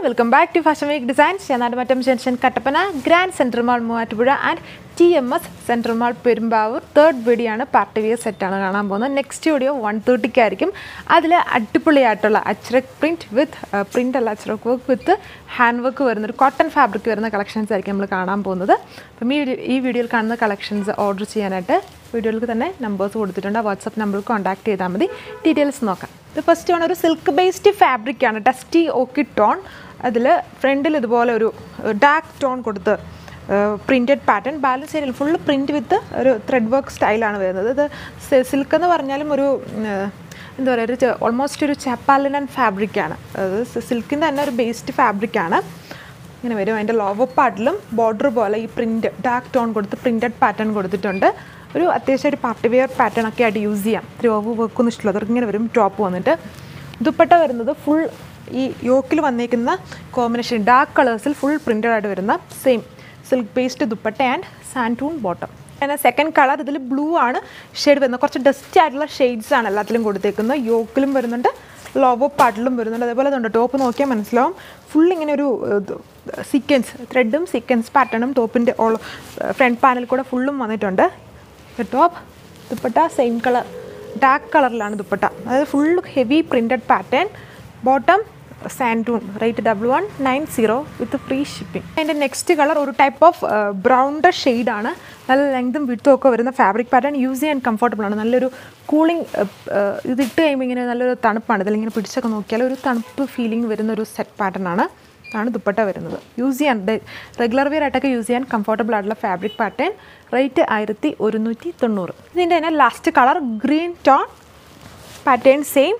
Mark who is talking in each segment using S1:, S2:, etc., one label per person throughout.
S1: welcome back to fashion week designs ഞാനാടുമറ്റം junction Kattappana grand central mall Muvattupuzha and T M S central mall Perumbavoor third video ആണ് party wear സെറ്റാണ് കാണാൻ പോകുന്നത് next video one തേർട്ടിക്കായിരിക്കും അതിൽ അടിപൊളിയായിട്ടുള്ള അച്രക് പ്രിൻറ്റ് വിത്ത് പ്രിൻ്റ് അല്ല അച്രക് വർക്ക് വിത്ത് ഹാൻഡ് വർക്ക് വരുന്ന ഒരു കോട്ടൺ ഫാബ്രിക് വരുന്ന കളക്ഷൻസ് ആയിരിക്കും നമ്മൾ കാണാൻ പോകുന്നത് അപ്പം ഈ വീഡിയോ ഈ വീഡിയോയിൽ കാണുന്ന കളക്ഷൻസ് ഓർഡർ ചെയ്യാനായിട്ട് വീഡിയോയിലേക്ക് തന്നെ നമ്പേഴ്സ് കൊടുത്തിട്ടുണ്ട് ആ വാട്സപ്പ് നമ്പറിൽ കോൺടാക്ട് ചെയ്താൽ മതി ഡീറ്റെയിൽസ് നോക്കാം ഇത് ഫസ്റ്റ് ആണ് ഒരു സിൽക്ക് ബേസ്ഡ് ഫാബ്രിക് ആണ് ഡസ്റ്റി ഓക്കി ടോൺ അതിൽ ഫ്രണ്ടിൽ ഇതുപോലെ ഒരു ഡാർക്ക് ടോൺ കൊടുത്ത് പ്രിൻറ്റഡ് പാറ്റേൺ ബാലൻസ് ഏരിയയിൽ ഫുള്ള് പ്രിൻറ്റ് വിത്ത് ഒരു ത്രെഡ് വർക്ക് സ്റ്റൈലാണ് വരുന്നത് ഇത് സിൽക്ക് എന്ന് പറഞ്ഞാലും ഒരു ഉം, എന്താ പറയുക ഒരു ഓൾമോസ്റ്റ് ഒരു ചപ്പാലിനൻ ഫാബ്രിക്കാണ് അത് സിൽക്കിൻ്റെ തന്നെ ഒരു ബേസ്ഡ് ഫാബ്രിക്കാണ് ഇങ്ങനെ വരും അതിൻ്റെ ലോവർ പാർട്ടിലും ബോർഡർ പോലെ ഈ പ്രിൻറ്റ് ഡാർക്ക് ടോൺ കൊടുത്ത് പ്രിൻറ്റഡ് പാറ്റേൺ കൊടുത്തിട്ടുണ്ട് ഒരു അത്യാവശ്യം ഒരു പാർട്ടി വെയർ പാറ്റേൺ ഒക്കെ ആയിട്ട് യൂസ് ചെയ്യാം ഇത്തിരി ഓവർ വർക്കൊന്നും ഇഷ്ടമുള്ളത് അവർക്ക് ഇങ്ങനെ വരും ടോപ്പ് വന്നിട്ട് ദുപ്പട്ട വരുന്നത് ഫുൾ ഈ യോക്കിൽ വന്നേക്കുന്ന കോമ്പിനേഷൻ ഡാർക്ക് കളേഴ്സിൽ ഫുൾ പ്രിൻറ്റഡ് ആയിട്ട് വരുന്ന same silk based dupatta and santoon bottom പിന്നെ സെക്കൻഡ് കളർ ഇതിൽ ബ്ലൂ ആണ് ഷെയ്ഡ് വരുന്നത് കുറച്ച് ഡസ്റ്റ് ആയിട്ടുള്ള ഷെയ്ഡ്സ് ആണ് എല്ലാത്തിലും കൊടുത്തേക്കുന്നത് യോക്കിലും വരുന്നുണ്ട് ലോവർ പാർട്ടിലും വരുന്നുണ്ട് അതേപോലെ ഇതുണ്ട് ടോപ്പ് നോക്കിയാൽ മനസ്സിലാവും ഫുൾ ഇങ്ങനെ ഒരു സീക്വൻസ് ത്രെഡും സീക്വൻസ് പാറ്റേണും ടോപ്പിൻ്റെ ഓൾ ഫ്രണ്ട് പാനൽ കൂടെ ഫുള്ളും വന്നിട്ടുണ്ട് top dupatta same colour dark കളറിലാണ് ദുപ്പട്ട അതായത് full heavy printed pattern bottom santoon rate double one nine zero with free shipping അതിൻ്റെ നെക്സ്റ്റ് കളർ ഒരു ടൈപ്പ് ഓഫ് ബ്രൗണ്ട് ഷെയ്ഡാണ് നല്ല ലെങ്തും വിട്ടും ഒക്കെ വരുന്ന ഫാബ്രിക് പാറ്റേൺ യൂസ് ചെയ്യാൻ കംഫർട്ടബിൾ ആണ് നല്ലൊരു കൂളിംഗ് ഇത് ഇട്ട് കഴിയുമ്പോൾ ഇങ്ങനെ നല്ലൊരു തണുപ്പാണ് ഇതിലിങ്ങനെ പിടിച്ചൊക്കെ നോക്കിയാൽ ഒരു തണുപ്പ് ഫീലിംഗ് വരുന്ന ഒരു സെറ്റ് പാറ്റേൺ ആണ് ആണ് ദുപ്പട്ട വരുന്നത് യൂസ് ചെയ്യാൻ റെഗുലർ വെയർ ആയിട്ടൊക്കെ യൂസ് ചെയ്യാൻ കംഫർട്ടബിൾ ആയിട്ടുള്ള ഫാബ്രിക് പാറ്റേൺ റേറ്റ് ആയിരത്തി ഒരുന്നൂറ്റി തൊണ്ണൂറ് ഇതിൻ്റെ തന്നെ last colour green tone pattern same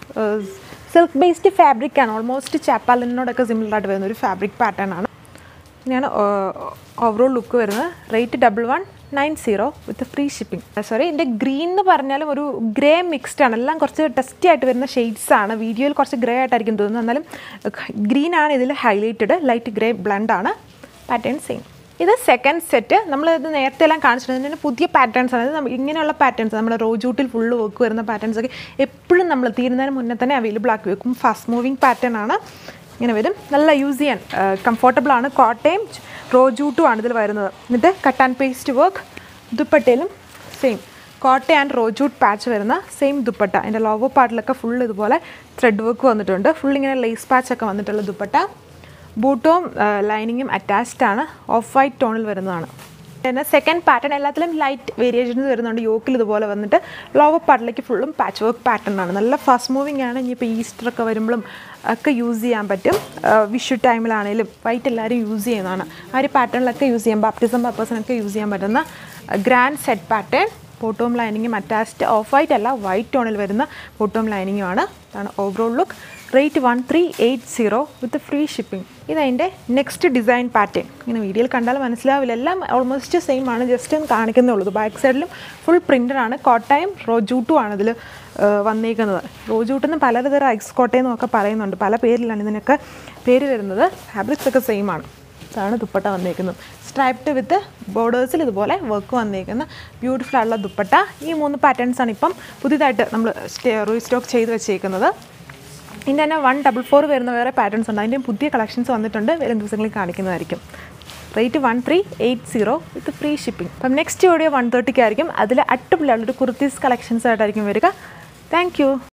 S1: silk based fabric ആണ് ഓൾമോസ്റ്റ് ചാപ്പാലിനോടൊക്കെ സിമിലർ ആയിട്ട് വരുന്ന ഒരു ഫാബ്രിക് പാറ്റേൺ ആണ് ഇങ്ങനെയാണ് ഓവറോൾ ലുക്ക് വരുന്നത് rate double one nine zero with free shipping sorry ഇതിൻ്റെ ഗ്രീൻ എന്ന് പറഞ്ഞാലും ഒരു ഗ്രേ മിക്സ്ഡ് ആണ് എല്ലാം കുറച്ച് ടെസ്റ്റി ആയിട്ട് വരുന്ന ഷെയ്ഡ്സ് ആണ് വീഡിയോയിൽ കുറച്ച് ഗ്രേ ആയിട്ടായിരിക്കും തോന്നുന്നത് എന്നാലും ഗ്രീൻ ആണ് ഇതിൽ ഹൈലൈറ്റഡ് ലൈറ്റ് ഗ്രേ ബ്ലണ്ട് ആണ് പാറ്റേൺ സെയിം ഇത് സെക്കൻഡ് സെറ്റ് നമ്മൾ ഇത് നേരത്തെ എല്ലാം കാണിച്ചിട്ടുണ്ട് ഇതിന് പുതിയ പാറ്റേൺസ് ആണ് ഇത് നമ്മ- ഇങ്ങനെയുള്ള പാറ്റേൺസ് നമ്മുടെ റോജൂട്ടിൽ ഫുള്ള് വർക്ക് വരുന്ന പാറ്റേൺസ് ഒക്കെ എപ്പോഴും നമ്മൾ തീരുന്നതിന് മുന്നേ തന്നെ അവൈലബിൾ ആക്കി വെക്കും ഫാസ്റ്റ് മൂവിങ് പാറ്റേൺ ആണ് ഇങ്ങനെ വരും നല്ല യൂസ് ചെയ്യാൻ കംഫർട്ടബിൾ ആണ് കോട്ടയം റോജൂട്ടും ആണ് ഇതിൽ വരുന്നത് എന്നിട്ട് കട്ട് ആൻഡ് പേസ്റ്റ് വർക്ക് ദുപ്പട്ടയിലും same Kota and raw jute patch വരുന്ന സെയിം ദുപ്പട്ട അതിൻ്റെ ലോവർ പാർട്ടിലൊക്കെ ഫുൾ ഇതുപോലെ ത്രെഡ് വർക്ക് വന്നിട്ടുണ്ട് ഫുൾ ഇങ്ങനെ ലേസ് പാച്ച് ഒക്കെ വന്നിട്ടുള്ള ദുപ്പട്ട ബൂട്ടവും ലൈനിങ്ങും അറ്റാച്ച്ഡ് ആണ് ഓഫ് വൈറ്റ് ടോണിൽ വരുന്നതാണ് പിന്നെ സെക്കൻഡ് പാറ്റേൺ എല്ലാത്തിലും ലൈറ്റ് വേരിയേഷൻസ് വരുന്നുണ്ട് യോക്കിൽ ഇതുപോലെ വന്നിട്ട് ലോവർ പാർട്ടിലേക്ക് ഫുള്ളും പാച്ച് വർക്ക് പാറ്റേൺ ആണ് നല്ല ഫാസ്റ്റ് മൂവിങ് ആണ് ഇനിയിപ്പോൾ ഈസ്റ്റർ ഒക്കെ വരുമ്പോഴും ഒക്കെ യൂസ് ചെയ്യാൻ പറ്റും വിഷു ടൈമിലാണെങ്കിലും വൈറ്റ് എല്ലാവരും യൂസ് ചെയ്യുന്നതാണ് ആ ഒരു പാറ്റേണിലൊക്കെ യൂസ് ചെയ്യാം ബാപ്റ്റിസം പർപ്പസിനൊക്കെ യൂസ് ചെയ്യാൻ പറ്റുന്ന ഗ്രാൻഡ് സെറ്റ് പാറ്റേൺ ബോട്ടോം ലൈനിങ്ങും അറ്റാച്ച്ഡ് ഓഫ് വൈറ്റ് അല്ല വൈറ്റ് ടോണിൽ വരുന്ന ബോട്ടോം ലൈനിങ്ങും ആണ് അതാണ് overall look rate one three eight zero with free shipping ഇതതിൻ്റെ നെക്സ്റ്റ് ഡിസൈൻ പാറ്റേൺ ഇങ്ങനെ വീഡിയോയിൽ കണ്ടാൽ മനസ്സിലാവില്ല എല്ലാം ഓൾമോസ്റ്റ് സെയിം ആണ് ജസ്റ്റ് ഒന്ന് കാണിക്കുന്നേ ഉള്ളൂ ബാക്ക് സൈഡിലും ഫുൾ പ്രിൻ്റഡ് ആണ് കോട്ടയം റോജൂട്ടും ആണ് ഇതിൽ വന്നേക്കുന്നത് റോജൂട്ടെന്ന് പലതരം ഐസ് കോട്ടയെന്നും ഒക്കെ പറയുന്നുണ്ട് പല പേരിലാണ് ഇതിനൊക്കെ പേര് വരുന്നത് ഫാബ്രിക്സ് ഒക്കെ സെയിം ആണ് ഇതാണ് ദുപ്പട്ട വന്നേക്കുന്നത് സ്ട്രൈപ്ഡ് വിത്ത് ബോർഡേഴ്സിൽ ഇതുപോലെ വർക്ക് വന്നേക്കുന്ന ബ്യൂട്ടിഫുൾ ആയിട്ടുള്ള ദുപ്പട്ട ഈ മൂന്ന് പാറ്റേൺസ് ആണ് ഇപ്പം പുതിയതായിട്ട് നമ്മൾ റീസ്റ്റോക്ക് ചെയ്ത് വെച്ചേക്കുന്നത് ഇതിൻ്റെ തന്നെ വൺ ഡബിൾ ഫോർ വരുന്ന വേറെ പാറ്റേൺസ് ഉണ്ട് അതിൻ്റെയും പുതിയ കളക്ഷൻസ് വന്നിട്ടുണ്ട് വരും ദിവസങ്ങളിൽ കാണിക്കുന്നതായിരിക്കും rate one three eight zero with free shipping അപ്പം നെക്സ്റ്റ് വീഡിയോ വൺ തേർട്ടിക്കായിരിക്കും അതിൽ അടിപൊളിയുള്ളൊരു കുർത്തീസ് കളക്ഷൻസ് ആയിട്ടായിരിക്കും വരിക താങ്ക് യു